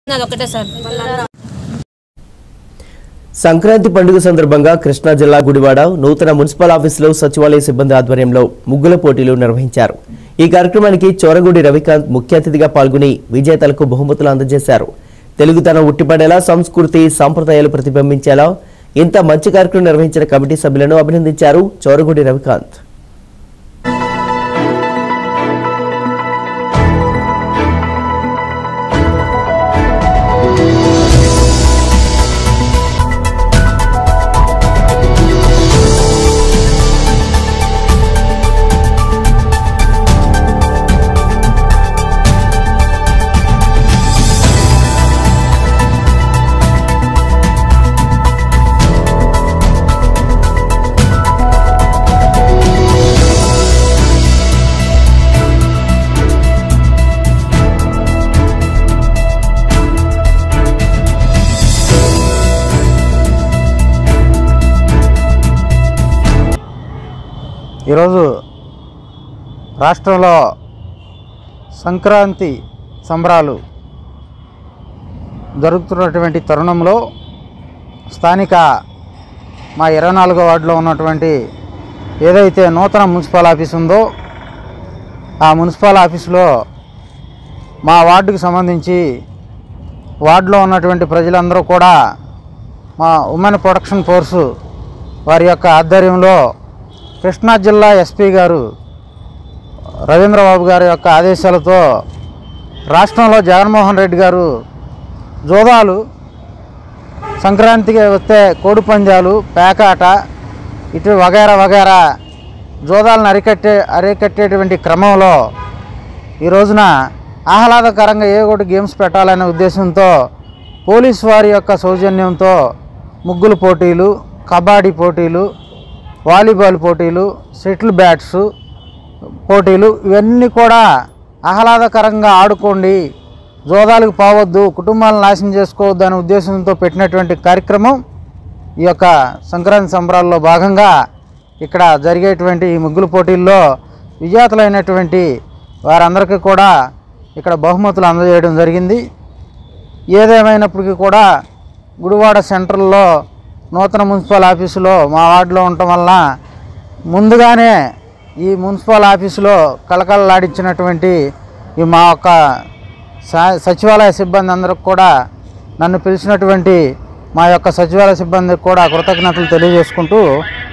అది ఒకటే సార్ సంక్రాంతి పండుగ సందర్భంగా కృష్ణా జిల్లా గుడివాడ నూతన మున్సిపల్ ఆఫీసులో సచివాలయ సిబ్బంది ఆధ్వర్యంలో ముగ్గుల పోటీలు నిర్వహించారు ఈ కార్యక్రమానికి చోరగుడి రవికాంత్ ముఖ్య అతిథిగా పాల్గొని విజేతలకు బహుమతులు అందజేశారు తెలుగుతనం ఉట్టిపడేలా సంస్కృతి సాంప్రదాయాలు ప్రతిబింబించేలా ఇంత మంచి కార్యక్రమం నిర్వహించిన కమిటీ సభ్యులను అభినందించారు చోరగుడి రవికాంత్ ఈరోజు రాష్ట్రంలో సంక్రాంతి సంబరాలు జరుగుతున్నటువంటి తరుణంలో స్థానిక మా ఇరవై నాలుగో వార్డులో ఉన్నటువంటి ఏదైతే నూతన మున్సిపల్ ఆఫీస్ ఉందో ఆ మున్సిపల్ ఆఫీసులో మా వార్డుకు సంబంధించి వార్డులో ఉన్నటువంటి ప్రజలందరూ కూడా మా ఉమెన్ ప్రొడక్షన్ ఫోర్సు వారి యొక్క ఆధ్వర్యంలో కృష్ణా జిల్లా ఎస్పీ గారు రవీంద్రబాబు గారి యొక్క ఆదేశాలతో రాష్ట్రంలో జగన్మోహన్ రెడ్డి గారు జోదాలు సంక్రాంతికి వస్తే కోడి పందాలు పేకాట ఇటు వగైరా వగైరా జోదాలను అరికట్టే అరికట్టేటువంటి క్రమంలో ఈ రోజున ఆహ్లాదకరంగా ఏ ఒకటి గేమ్స్ పెట్టాలనే ఉద్దేశంతో పోలీస్ వారి యొక్క సౌజన్యంతో ముగ్గులు పోటీలు కబడ్డీ పోటీలు వాలీబాల్ పోటీలు షటిల్ బ్యాట్స్ పోటీలు ఇవన్నీ కూడా ఆహ్లాదకరంగా ఆడుకోండి జోదాలకు పోవద్దు కుటుంబాలను నాశనం చేసుకోవద్దు అనే ఉద్దేశంతో పెట్టినటువంటి కార్యక్రమం ఈ యొక్క సంక్రాంతి సంబరాల్లో భాగంగా ఇక్కడ జరిగేటువంటి ఈ ముగ్గుల పోటీల్లో విజేతలైనటువంటి వారందరికీ కూడా ఇక్కడ బహుమతులు అందజేయడం జరిగింది ఏదేమైనప్పటికీ కూడా గుడివాడ సెంటర్లో నూతన మున్సిపల్ ఆఫీసులో మా వార్డులో ఉండటం వలన ముందుగానే ఈ మున్సిపల్ ఆఫీసులో కలకలలాడించినటువంటి ఈ మా యొక్క స- సచివాలయ సిబ్బంది అందరికి కూడా నన్ను పిలిచినటువంటి మా యొక్క సచివాలయ సిబ్బందికి కూడా కృతజ్ఞతలు తెలియజేసుకుంటూ